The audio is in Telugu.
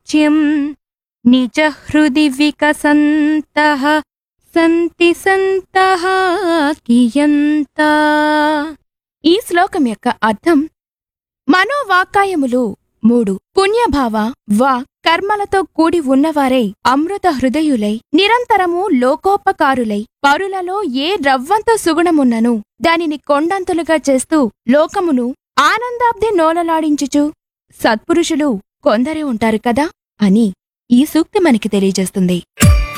నిత్యం నిజ హృది వికసంతః సంతి సంతః కియంత ఈ శ్లోకం యొక్క అర్థం మనోవాకాయములు మూడు పుణ్యభావ వా కర్మలతో కూడి ఉన్నవారై అమృత హృదయులై నిరంతరము లోకోపకారులై పరులలో ఏ రవ్వంత సుగుణమున్నను దానిని కొండంతులుగా చేస్తూ లోకమును ఆనందాబ్ది నోలలాడించుచు సత్పురుషులు కొందరే ఉంటారు కదా అని ఈ సూక్తి మనకి తెలియజేస్తుంది